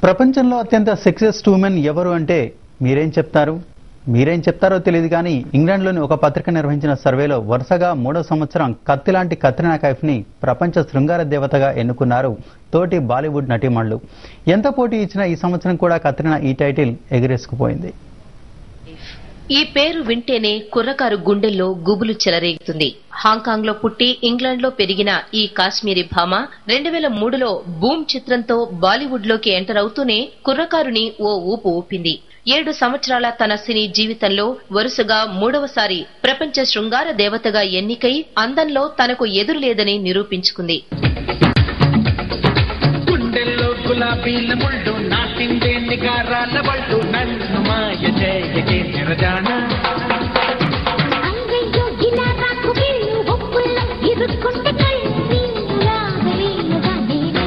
ప్రపంచంలో అత్యంత success women ఎవరు అంటే మీరేం చెప్తారు మీరేం చెప్తారో తెలియదు కానీ ఇంగ్లాండ్లోని ఒక పత్రిక నిర్వహించిన సర్వేలో వరుసగా మూడో సంవత్సరం కత్తి లాంటి కత్రినా కైఫ్ ని ప్రపంచ శృంగార దేవతగా ఎన్నుకున్నారు తోటి బాలీవుడ్ నటీమణులు ఎంత పోటీ ఇచ్చినా ఈ సంవత్సరం కూడా కత్రినా ఈ టైటిల్ ఎగిరేసుకుపోయింది ఈ పేరు వింటేనే కుర్రకారు గుండెల్లో గుబులు చెలరేగుతుంది హాంకాంగ్ లో పుట్టి ఇంగ్లాండ్ లో పెరిగిన ఈ కాశ్మీరీ భామ రెండు వేల మూడులో బూమ్ చిత్రంతో బాలీవుడ్ లోకి ఎంటర్ అవుతూనే కుర్రకారుని ఓ ఊపు ఊపింది ఏడు సంవత్సరాల తన సినీ జీవితంలో వరుసగా మూడవసారి ప్రపంచ శృంగార దేవతగా ఎన్నికై అందంలో తనకు ఎదురు లేదని నిరూపించుకుంది గుండెల్లో గులాబీల ముళ్ళు నాటిందే నిగారాల బళ్ళు నన్ను మాయ చేయకే నిరజాన అంగయ్యో గిలారాకు వీళ్ళు ఒప్పుల్లో ఇరుక్కుంటే కళ్ళు రాగలేనుగా నేను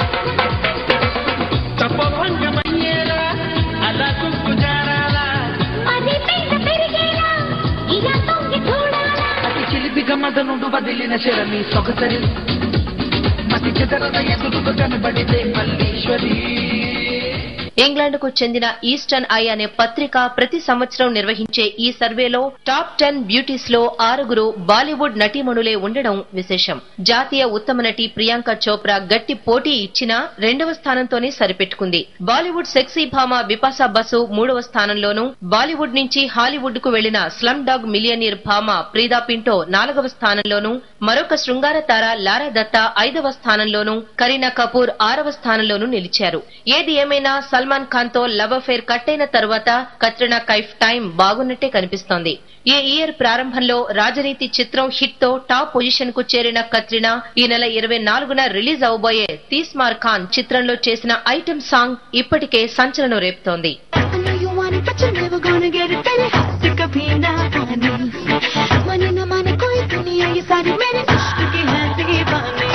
తపోభంగమయ్యేలా అలా కుంకు జారాలా మరి పెద్ద పెరిగేలా ఇలా తొంగి చూడాలా అతి చిలిపిగా మదనుడు వదిలిన శరమి సొగసరి మతి చెదరద ఎదురుగా కనబడితే మల్లీశ్వరి ఇంగ్లాండ్ కు చెందిన ఈస్టర్న్ ఐ అనే పత్రిక ప్రతి సంవత్సరం నిర్వహించే ఈ సర్వేలో టాప్ టెన్ బ్యూటీస్ లో ఆరుగురు బాలీవుడ్ నటీమణులే ఉండడం విశేషం జాతీయ ఉత్తమ నటి ప్రియాంక చోప్రా గట్టి పోటీ ఇచ్చినా రెండవ స్థానంతోనే సరిపెట్టుకుంది బాలీవుడ్ సెక్సీ భామ బిపాసా బసు మూడవ స్థానంలోనూ బాలీవుడ్ నుంచి హాలీవుడ్ కు వెళ్లిన స్లమ్ డాగ్ మిలియనీర్ భామ ప్రీదా పింటో నాలుగవ స్థానంలోనూ మరొక శృంగార తార లారా దత్తా ఐదవ స్థానంలోనూ కరీనా కపూర్ ఆరవ స్థానంలోనూ నిలిచారు ఏది ఏమైనా సల్మాన్ ఖాన్ తో లవ్ అఫేర్ కట్టైన తర్వాత కత్రినా కైఫ్ టైం బాగున్నట్టే కనిపిస్తోంది ఈ ఇయర్ ప్రారంభంలో రాజనీతి చిత్రం హిట్ తో టాప్ పొజిషన్ కు చేరిన కత్రినా ఈ నెల ఇరవై నాలుగున రిలీజ్ అవబోయే తీస్మార్ ఖాన్ చిత్రంలో చేసిన ఐటెం సాంగ్ ఇప్పటికే సంచలనం రేపుతోంది I know you want it, but you're never gonna get it. तेरे हाथ से कभी ना आने मने न माने कोई दुनिया ये सारी मेरे इश्क की है दीवानी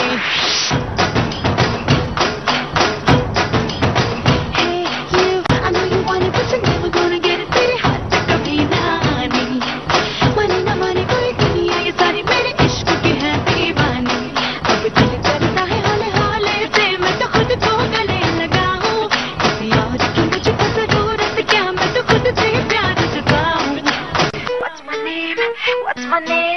Hey you, I know you want it, but you're never gonna get it. तेरे हाथ से कभी ना आने मने न माने कोई दुनिया ये सारी मेरे इश्क की है दीवानी अब दिल करता है हौले हौले से मैं तो खुद को गले लगाऊं किसी और की मुझको जरूरत क्या मैं तो खुद से प्यार जताऊं What's my name? What's my name?